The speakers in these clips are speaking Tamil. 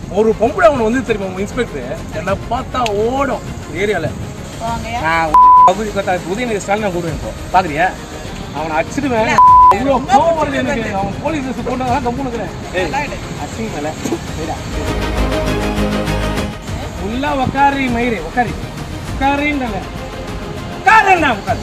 ஒரு பொம்பளை அவனை வந்து தெரியுமா உங்க இன்ஸ்பெக்டர் என்ன பார்த்தா ஓடும் ஏரியால வாங்கய்யா. நான் பகுதி கத்தா உதயநிதி ஸ்டாலின் நான் கூடுவேன் இப்போ பாக்குறியா அவனை அடிச்சிடுவேன் இவ்வளோ கோவம் வருது எனக்கு அவன் போலீஸ் ட்ரெஸ் போட்டு தான் கம்பு நிற்கிறேன் ஏய் நல்லா எடு. அசிங்க மேல சரிடா உள்ள உக்காரி மயிறு உக்காரி உக்காரின்னு உக்காருண்ணா உட்காரு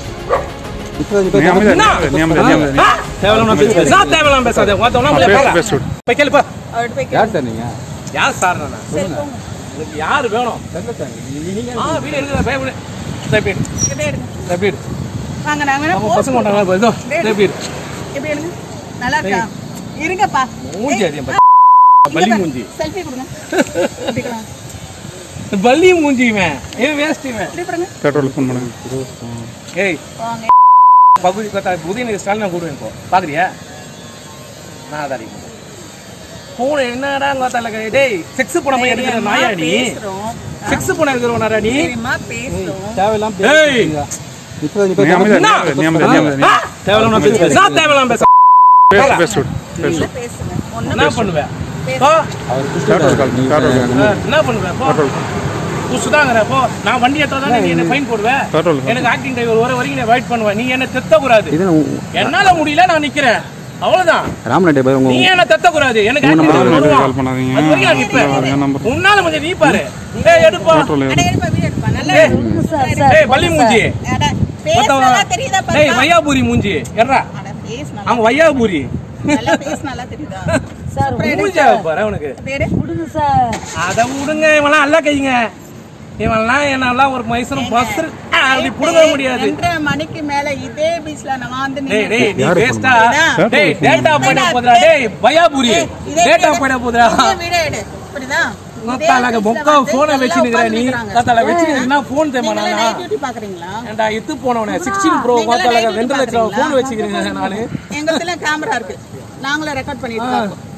நீ அமைதியா இரு, நீ அமைதியா இரு, நீ அமைதியா இரு. ஆ? நான் தேவையில்லாம பேசாத மத்தவனா ஆ, உள்ளே பேசு, போலாம். பேசு விடு. போய் கேளுப்பா அவர்கிட்ட போய் கேளு. யார் சார் நீங்க யார் சார் நானா சரி, போங்க. எனக்கு யார் வேணும் தெரியல சார் நீங்க ஆ வீடு எடுக்கிற பய வீடு எப்படி இப்படி எடுங்க. எப்படி வாங்க, நாங்க வேணா நம்ம photo பசங்க கொண்டாங்க இதோ எப்படி இப்படி எடுங்க. நல்லா இருக்கா? இருங்கப்பா. மூஞ்சி ஏய், அதிகம் ஆ, பாரு. இங்க பல்லி பாரு. மூஞ்சி selfie கொடுங்க. இப்படிக்கலாம். பல்லி மூஞ்சி இவன் ஏன் வேஸ்ட் இவன் இப்படி கொடுங்க. பெட்ரோல் ஃபோன் பண்ணுங்க ஏய் வாங்க. பகுதி கத்தா உதயநிதி ஸ்டாலின் நான் கூடுவேன் இப்போ பாக்குறியா நான் அதை அடிக்க போன என்னடா கோத்தால டேய் செக்ஸ் போன மாதிரி எடுக்கிற தெரியுமா, நாயா நீ பேசுறோம். செக்ஸ் போன எடுக்கிறவனாடா நீ தெரியுமா, பேசுறோம். தேவையில்லாம் ஏய் இப்போ நீ நீ அமைதியா இரு, என்ன? நீ அமைதியா இரு, நீ அமைதியா இரு. ஆ? தேவையில்லாம் நான் தேவையில்லாம பேச பேசு, பேசு விடு, பேசு இல்ல, விடு. பேசுங்க. ஒண்ணும் என்ன பண்ணுவேன் போ பெட்ரோல் கால், பெட்ரோல் கால். ஆ, என்ன பண்ணுவேன் போ பெட்ரோல் நீ சுதாங்கற போ நான் வண்டி ஏற்றா நீ என்ன ஃபைன் போடுவேன் பெட்ரோல் கால். எனக்கு ஆக்டிங் டிரைவர் வர வரைக்கும் நீ வெயிட் பண்ணுவேன் நீ என்ன தெத்த கூடாது இது என்னால முடியல நான் நிக்கிறேன் அவ்வளவுதான் ராமநாட்டை பாரு நீ உங்க என்ன தெத்த கூடாது எனக்கு உங்க acting நம்பர் driver நோட்டு வருவான். கால் பண்ணாதீங்க. அது வரைக்கும் நான் நிப்பேன். வேற என் நம்பர். உன்னால கொஞ்சம் நீ பாரு ஏய் எடுப்பா பெட்ரோல் அட, ஏறு. எடுப்பா, வீடியோ எடுப்பா. நல்லா ஏய், இருக்கு. ஏய் பள்ளி மூஞ்சி அட, பேசுனதா தெரியுதா ஏய் பாருப்பா. வையாபூரி மூஞ்சி எர்ரா அட, பேசு நல்லா. அவன் வையாபூரி நல்லா பேசு, நல்லா தெரியுதா? சார் அப்புறம் எடு. மூஞ்சா பாரு அவனுக்கு இப்படி எடு. விடுங்க சார் அத விடுங்க இவன்லாம் அல்ல கைங்க இவன்லாம் என்னெல்லாம் ஒரு மைசூரும் பஸ் அப்படி புடுங்க முடியாது ரெண்டரை மணிக்கு மேல இதே பீச்ல நான் வந்து டேய் டேய் நீ யாரு வேஸ்டா phone? டேய் டேட்டா போயிட போதுடா டேய் பயாபுரி ஏய், இதே டேட்டா video- போயிட போதுடா இதே video எடு. புரியுதா? இதே மொத்தாலக beachல மொக்கா வந்து போனை எல்லாம் வச்சு நிக்கிற நீ உட்கார்ந்துருக்காங்க. தாத்தால வச்சு என்ன போன் தேமா நீங்களே நானா night duty பாக்குறீங்களா? ஏண்டா இத்து போனவனே 16 ப்ரோ நீங்களே மொத்தாலக night duty ரெண்டு லட்சம் பாக்குறீங்களா? போன் வச்சுக்கிறீங்க நானு எங்களுதுல camera இருக்கு நாங்களும் ரெக்கார்ட் பண்ணிட்டு தான் இருக்கோம்.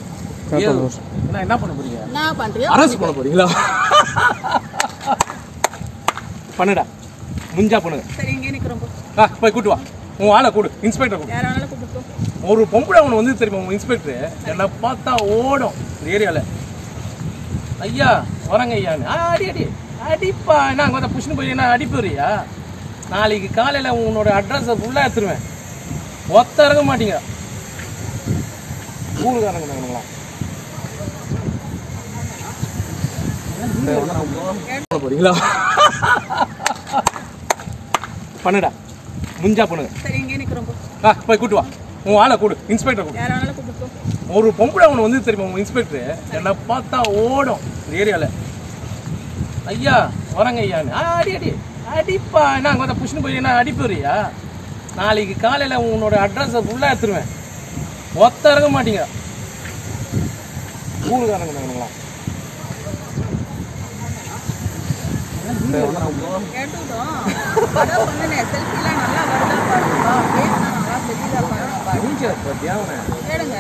என்ன என்ன பண்ண போறீங்க என்ன பண்றியோ அரஸ்ட் பண்ண போறீங்களா பண்ணுடா முஞ்சா பண்ணுங்க சரி இங்கே நிக்கிறோம் போ. ஆ போய் கூட்டு வா உன் ஆளை கூடு இன்ஸ்பெக்டர் கூடு யார வேணாலும் கூப்பிட்டு போ. ஒரு பொம்பளை அவனை வந்து தெரியுமா உங்க இன்ஸ்பெக்டர் என்ன பார்த்தா ஓடும் இந்த ஏரியால ஐயா வரங்க ஐயான்னு ஆ, அடி அடி அடிப்பா என்ன அங்கே வந்து புஷ்னு போய் என்ன அடிப்புறியா நாளைக்கு காலையில உன்னோட அட்ரஸை ஃபுல்லாக எடுத்துருவேன் ஒத்த இறங்க மாட்டீங்க ஊருக்காரங்க நாங்களா போறீங்களா பண்ணுடா முஞ்சா பண்ணுங்க சரி இங்கே நிக்கிறோம் போ. ஆ போய் கூட்டு வா உன் ஆளை கூடு இன்ஸ்பெக்டர் கூடு யார வேணாலும் கூப்பிட்டு போ. ஒரு பொம்பளை அவனை வந்து தெரியுமா உங்க இன்ஸ்பெக்டர் என்ன பார்த்தா ஓடும் இந்த ஏரியால ஐயா வரங்க ஐயான்னு ஆ, அடி அடி அடிப்பா என்ன அங்கே வந்து புஷ்னு போய் என்ன அடிப்புறியா நாளைக்கு காலையில உன்னோட அட்ரஸை ஃபுல்லாக எடுத்துருவேன் ஒத்த இறங்க மாட்டீங்க ஊருக்காரங்க நாங்களா கேட்டுக்கிட்டோம். அதான் சொன்னேனே, selfie எல்லாம் நல்லா வருதா பாருங்கப்பா. பேசுனா நல்லா தெரியுதா பாருங்கப்பா. மூஞ்சியை பார்த்தியா அவனை? கேளுங்க.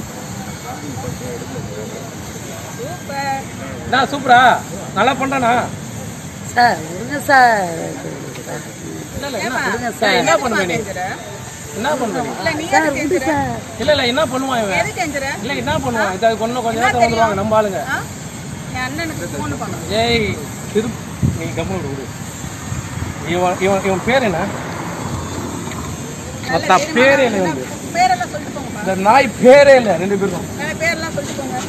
சூப்பர். என்ன சூப்பரா நல்லா பண்றானா சார் விடுங்க சார் இல்ல இல்ல ஏம்மா, என்ன சார். ஏய், என்ன பண்ணுவ நீ கெஞ்சுற? என்ன பண்ணுவ நீ இல்ல, நீ சார் எதுக்கு விடு கெஞ்சுற? சார் இல்ல இல்ல என்ன பண்ணுவான் இவன் எதுக்கு கெஞ்சுற? இல்ல என்ன பண்ணுவான் இதை கொஞ்சம் கொஞ்ச என்ன நேரத்துல வந்துருவாங்க தெரியும்? நம்ம ஆளுங்க ஆ? என் அண்ணனுக்கு phone பண்ணணும். ஏய் திரு நீ கம்முனு விடு, விடு இவன் இவன் இவன் பேர் என்ன நல்ல மொத்த தெரியுமா? பேரே இல்லை என்ன இவனுக்கு. பேரெல்லாம் சொல்லிட்டு போங்கப்பா. இந்த நாய் பேரே இல்லை ரெண்டு பேருக்கும் நல்ல பேரெல்லாம் சொல்லிட்டு போங்க.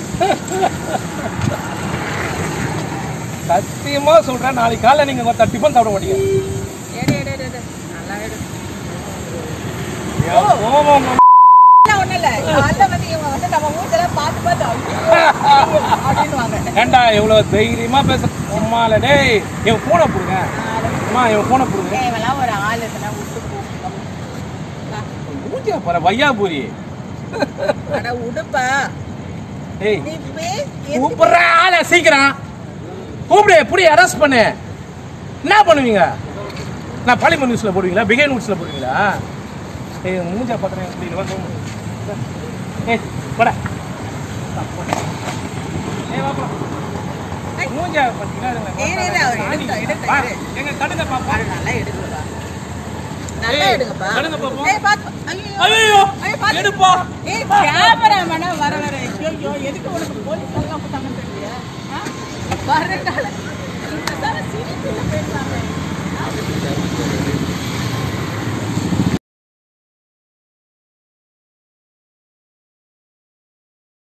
சத்தியமா சொல்றேன் நாளைக்கு காலைல நீங்க கொஞ்சம் டிஃபன் சாப்பிட மாட்டீங்க எடு, எடு, எடு, எடு. நல்லா எடு. என் கோபம் உங்க அதெல்லாம் ஒண்ணும் இல்ல. காலைல வந்து இவங்க வந்து நம்ம மூஞ்செல்லாம் பார்த்து பார்த்து ஐயோ, அப்படின்னுவாங்க. ஏண்டா எவ்வளவு தைரியமா பேச சும்மால டேய் இவன் போனை போடுங்க அம்மா இவன் போனை போடுங்க ஏய், இவன்லாம் ஒரு ஆள் இதுனா விட்டு போ. வா. மூஞ்சியா பாரு வையாபுரி அட உடுப்பா ஏய் நீ பே- கூப்பிடுற ஆளை சீக்கிரம் கூப்பிடு எப்படி அரெஸ்ட் பண்ணு என்ன பண்ணுவீங்க நான் பாலிமர் நியூஸ்ல போடுவீங்களா பிகே நியூஸ்ல போடுவீங்களா ஏய் மூஞ்சா பார்க்குறேன் எப்படி வா, கம்முனு. ஏய் போடா ஏய் வா போலாம். ஏய், மூஞ்சா பார்த்தீங்களா ஏய், ஏய், ஏய், அவர் எடுத்தா, எடுத்தா, வா, எடு. எங்க கடுங்க பாப்பா பாரு, நல்லா எடுங்கப்பா நல்லா ஏய், எடுங்கப்பா எடுங்க பாப்போம். ஏய் பாத்து ஐயோ ஐயோ ஐயோ, பாத்து. எடுப்பா ஏய் கேமராமேனா வர வர ஐயோ எதுக்கு உனக்கு போலீஸ் எல்லாம் போட்டாங்கன்னு வருங்கால இந்த தர சிரிப்புல பேசுறாங்க